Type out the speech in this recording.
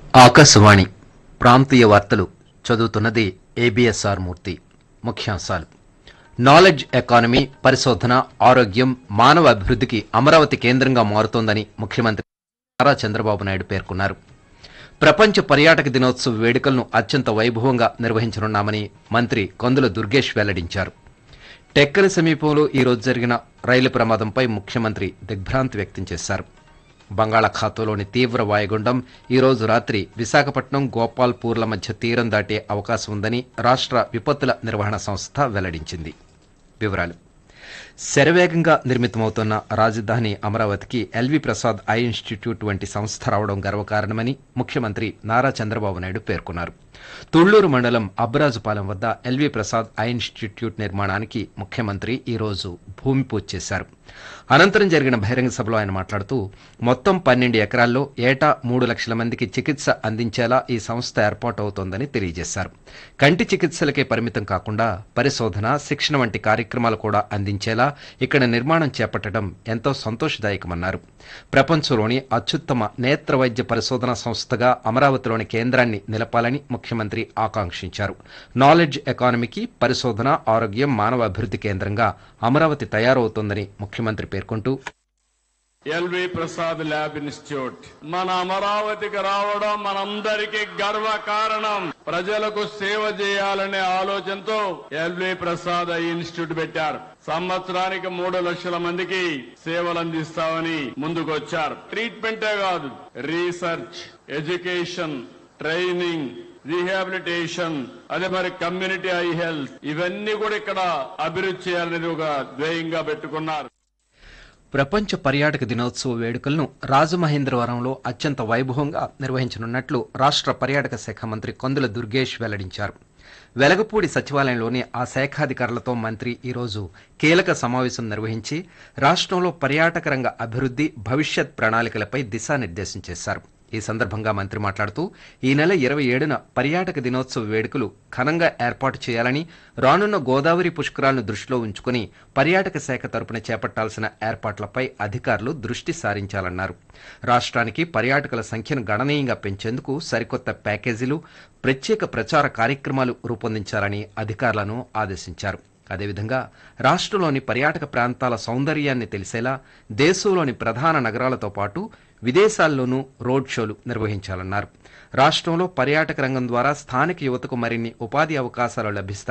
ఆకాశవాణి ప్రాంతీయ వార్తలు చదువుతున్నది ఏబిఎస్ఆర్ మూర్తి ముఖ్యాంశాలు నాలెడ్జ్ ఎకానమీ పరిశోధన ఆరోగ్యం మానవ అభివృద్ధికి అమరావతి కేంద్రంగా మారుతోందని ముఖ్యమంత్రి నారా చంద్రబాబు నాయుడు పేర్కొన్నారు ప్రపంచ పర్యాటక దినోత్సవ వేడుకలను అత్యంత వైభవంగా నిర్వహించనున్నామని మంత్రి కొందుల దుర్గేష్ వెల్లడించారు టెక్కలి సమీపంలో ఈ రోజు జరిగిన రైలు ప్రమాదంపై ముఖ్యమంత్రి దిగ్భ్రాంతి వ్యక్తం చేశారు బంగాళాఖాతంలోని తీవ్ర వాయుగుండం ఈ రోజు రాత్రి విశాఖపట్నం గోపాల్పూర్ల మధ్య తీరం దాటే అవకాశం ఉందని రాష్ట్ర విపత్తుల నిర్వహణ సంస్థ వెల్లడించింది వివరాలు శరవేగంగా నిర్మితమవుతున్న రాజధాని అమరావతికి ఎల్వి ప్రసాద్ ఐ ఇన్స్టిట్యూట్ వంటి సంస్థ రావడం గర్వకారణమని ముఖ్యమంత్రి నారా చంద్రబాబు నాయుడు పేర్కొన్నారు తుళ్లూరు మండలం అబ్బరాజుపాలెం వద్ద ఎల్వి ప్రసాద్ ఐ ఇన్స్టిట్యూట్ నిర్మాణానికి ముఖ్యమంత్రి ఈ రోజు భూమి పూజ చేశారు అనంతరం జరిగిన బహిరంగ సభలో ఆయన మాట్లాడుతూ మొత్తం పన్నెండు ఎకరాల్లో ఏటా మూడు లక్షల మందికి చికిత్స అందించేలా ఈ సంస్థ ఏర్పాటు అవుతోందని తెలియజేశారు కంటి చికిత్సలకే పరిమితం కాకుండా పరిశోధన శిక్షణ వంటి కార్యక్రమాలు కూడా అందించేలా ఇక్కడ నిర్మాణం చేపట్టడం ఎంతో సంతోషదాయకమన్నారు ప్రపంచంలోని అత్యుత్తమ నేత్ర వైద్య పరిశోధన సంస్థగా అమరావతిలోని కేంద్రాన్ని నిలపాలని ముఖ్యమంత్రి ఆకాంక్షించారు నాలెడ్జ్ ఎకానమీకి పరిశోధన ఆరోగ్యం మానవ అభివృద్ధి కేంద్రంగా అమరావతి తయారవుతోందని ముఖ్యమంత్రి పేర్కొంటూ ఎల్వి ప్రసాద్ ల్యాబ్ ఇన్స్టిట్యూట్ మన అమరావతికి రావడం మనందరికీ గర్వ కారణం ప్రజలకు సేవ చేయాలనే ఆలోచనతో ఎల్వి ప్రసాద్ ఐ ఇన్స్టిట్యూట్ పెట్టారు సంవత్సరానికి మూడు లక్షల మందికి సేవలు అందిస్తామని ముందుకొచ్చారు ట్రీట్మెంటే కాదు రీసెర్చ్ ఎడ్యుకేషన్ ట్రైనింగ్ రీహాబిలిటేషన్ అదే మరి కమ్యూనిటీ ఐ హెల్త్ ఇవన్నీ కూడా ఇక్కడ అభివృద్ధి చేయాలనేది ఒక ధ్యేయంగా పెట్టుకున్నారు ప్రపంచ పర్యాటక దినోత్సవ వేడుకలను రాజమహేంద్రవరంలో అత్యంత వైభవంగా నిర్వహించనున్నట్లు రాష్ట్ర పర్యాటక శాఖ మంత్రి కొందుల దుర్గేష్ వెల్లడించారు వెలగపూడి సచివాలయంలోని ఆ శాఖాధికారులతో మంత్రి ఈరోజు కీలక సమావేశం నిర్వహించి రాష్ట్రంలో పర్యాటక రంగ అభివృద్ధి భవిష్యత్ ప్రణాళికలపై దిశానిర్దేశం చేశారు ఈ సందర్భంగా మంత్రి మాట్లాడుతూ ఈ నెల ఇరవై ఏడున పర్యాటక దినోత్సవ వేడుకలు ఘనంగా ఏర్పాటు చేయాలని రానున్న గోదావరి పుష్కరాలను దృష్టిలో ఉంచుకుని పర్యాటక శాఖ తరపున చేపట్టాల్సిన ఏర్పాట్లపై అధికారులు దృష్టి సారించాలన్నారు రాష్ట్రానికి పర్యాటకుల సంఖ్యను గణనీయంగా పెంచేందుకు సరికొత్త ప్యాకేజీలు ప్రత్యేక ప్రచార కార్యక్రమాలు రూపొందించాలని అధికారులను ఆదేశించారు అదేవిధంగా రాష్ట్రంలోని పర్యాటక ప్రాంతాల సౌందర్యాన్ని తెలిసేలా దేశంలోని ప్రధాన నగరాలతో పాటు విదేశాల్లోనూ రోడ్ షోలు నిర్వహించాలన్నారు రాష్ట్రంలో పర్యాటక రంగం ద్వారా స్థానిక యువతకు మరిన్ని ఉపాధి అవకాశాలు లభిస్తాయి